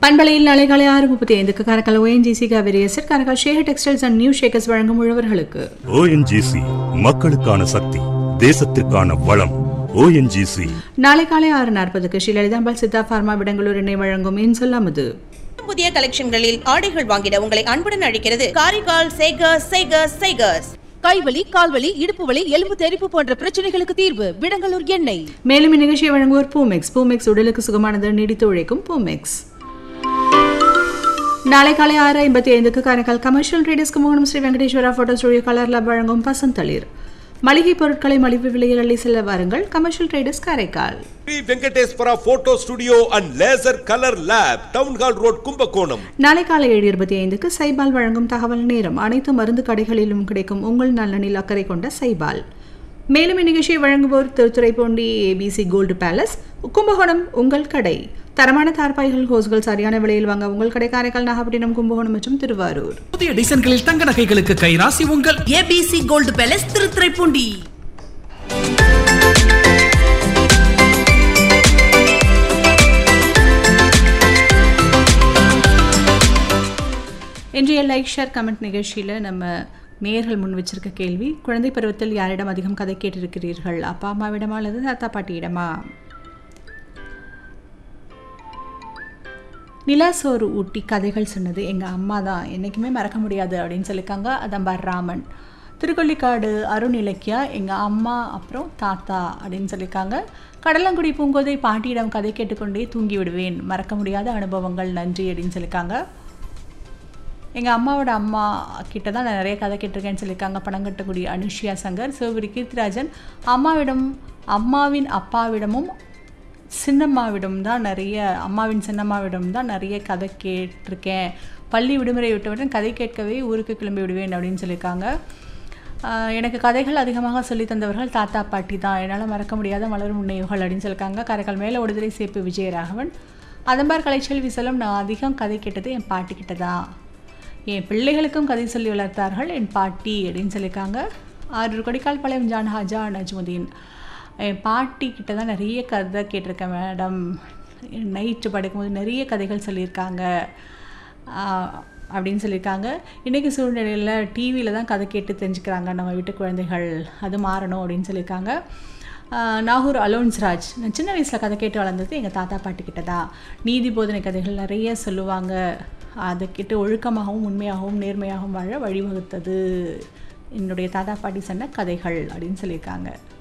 பண்பலையில் நாளை காலை ஆறு முப்பத்தி ஐந்துக்கு Karaikal ONGC Cauvery asset Karaikal Shekar textiles and new Shekars வழங்கும் உழவர்களுக்கு ஓஎன்ஜிசி மக்களுக்கான சக்தி தேசத்திற்கான வளம் ஓஎன்ஜிசி நாளை காலை ஆறு நாற்பதுக்கு ஸ்ரீ லலிதாம்பாள் சித்தா பார்மா விடங்களூர் எண்ணெய் வழங்கும் இன்சொல் அமுது புதிய கலெக்ஷன்களில் ஆடைகள் வாங்கிட உங்களை அன்புடன் அழைக்கிறது காரைக்கால் சேகர்ஸ் சேகர்ஸ் சேகர்ஸ் கைவலி கால்வலி இடுப்பு வலி எலும்பு தெறிப்பு போன்ற பிரச்சனைகளுக்கு தீர்வு விடங்கலூர் எண்ணெய் மேலும் இந்நிகழ்ச்சியை வழங்குவோர் பூமெக்ஸ் பூமெக்ஸ் உடலுக்கு சுகமானது நீடித்து உழைக்கும் பூமெக்ஸ் நாளை காலை ஆறு ஐம்பத்தி ஐந்துக்கு Karaikal commercial traders Kumbakonam Sri Venkateswara photo studio colour lab வழங்கும் பசந்தளிர் மளிகை பொருட்களை மலிவு விலையில் அள்ளி செல்ல வாருங்கள் commercial traders Karaikal Sri Venkateswara photo studio and laser colour lab town hall road Kumbakonam நாளை காலை ஏழு இருபத்தி ஐந்துக்கு சைபால் வழங்கும் தகவல் நேரம் அனைத்து மருந்து கடைகளிலும் கிடைக்கும் உங்கள் நலனில் அக்கறை கொண்ட சைபால் மேலும் இந்நிகழ்ச்சியை வழங்குவோர் Thiruthuraipoondi ABC gold palace Kumbakonam உங்கள் கடை தரமான தார்பாய்கள் ஹோஸ்கள் சரியான விலையில் வாங்க உங்கள் கடை காரைக்கால் நாகப்பட்டினம் கும்பகோணம் மற்றும் திருவாரூர் புதிய டிசைன்களில் தங்க நகைகளுக்கு கைராசி உங்கள் ஏபிசி கோல்டு பேலஸ் திருத்துறைப்பூண்டி இன்றைய லைக் ஷேர் கமெண்ட் நிகழ்ச்சியில் நம்ம நேர்கள் முன் வச்சிருக்க கேள்வி குழந்தை பருவத்தில் யாரிடம் அதிகம் கதை கேட்டிருக்கிறீர்கள் அப்பா அம்மாவிடமா அல்லது தாத்தா பாட்டியிடமா நிலா சோறு ஊட்டி கதைகள் சொன்னது எங்கள் அம்மா தான் என்றைக்குமே மறக்க முடியாது அப்படின்னு சொல்லியிருக்காங்க அதம்பார் ராமன் திருக்கொள்ளிக்காடு அருண் இலக்கியா எங்கள் அம்மா அப்புறம் தாத்தா அப்படின்னு சொல்லியிருக்காங்க கடலங்குடி பூங்கோதை பாட்டியிடம் கதை கேட்டுக்கொண்டே தூங்கி விடுவேன் மறக்க முடியாத அனுபவங்கள் நன்றி அப்படின்னு சொல்லியிருக்காங்க எங்கள் அம்மாவோட அம்மா கிட்ட தான் நான் நிறைய கதை கேட்டிருக்கேன்னு சொல்லியிருக்காங்க பணங்கட்டக்குடி அனுஷ்யா சங்கர் சிவபுரி கீர்த்திராஜன் அம்மாவிடம் அம்மாவின் அப்பாவிடமும் சின்னம்மாவிடம் தான் நிறைய அம்மாவின் சின்னம்மாவிடம் தான் நிறைய கதை கேட்டிருக்கேன் பள்ளி விடுமுறை விட்டவுடன் கதை கேட்கவே ஊருக்கு கிளம்பி விடுவேன் அப்படின்னு சொல்லியிருக்காங்க ஆஹ் எனக்கு கதைகள் அதிகமாக சொல்லி தந்தவர்கள் தாத்தா பாட்டி தான் என்னால் மறக்க முடியாத மலரும் உண்மையுகள் அப்படின்னு சொல்லியிருக்காங்க காரைக்கால் மேலே ஒடுதலை சேப்பு விஜயராகவன் அதம்பார் கலைச்செல்வி செல்லம் நான் அதிகம் கதை கேட்டது என் பாட்டி கிட்ட தான் என் பிள்ளைகளுக்கும் கதை சொல்லி வளர்த்தார்கள் என் பாட்டி அப்படின்னு சொல்லியிருக்காங்க ஆறு கொடிக்கால் பாளையம் ஜான் ஹாஜா நஜ்முதீன் என் பாட்டி கிட்ட தான் நிறைய கதை கேட்டிருக்கேன் மேடம் நைட்டு படுக்கும்போது நிறைய கதைகள் சொல்லியிருக்காங்க ஆஹ் அப்படின்னு சொல்லியிருக்காங்க இன்றைக்கி சூழ்நிலையில் டிவியில் தான் கதை கேட்டு தெரிஞ்சுக்கிறாங்க நம்ம வீட்டு குழந்தைகள் அது மாறணும் அப்படின்னு சொல்லியிருக்காங்க ஆஹ் நாகூர் அலோன்ஸ்ராஜ் நான் சின்ன வயசில் கதை கேட்டு வளர்ந்தது எங்கள் தாத்தா பாட்டிக்கிட்ட தான் நீதி போதனை கதைகள் நிறைய சொல்லுவாங்க அதை கேட்டு ஒழுக்கமாகவும் உண்மையாகவும் நேர்மையாகவும் வாழ வழிவகுத்தது என்னுடைய தாத்தா பாட்டி சொன்ன கதைகள் அப்படின்னு சொல்லியிருக்காங்க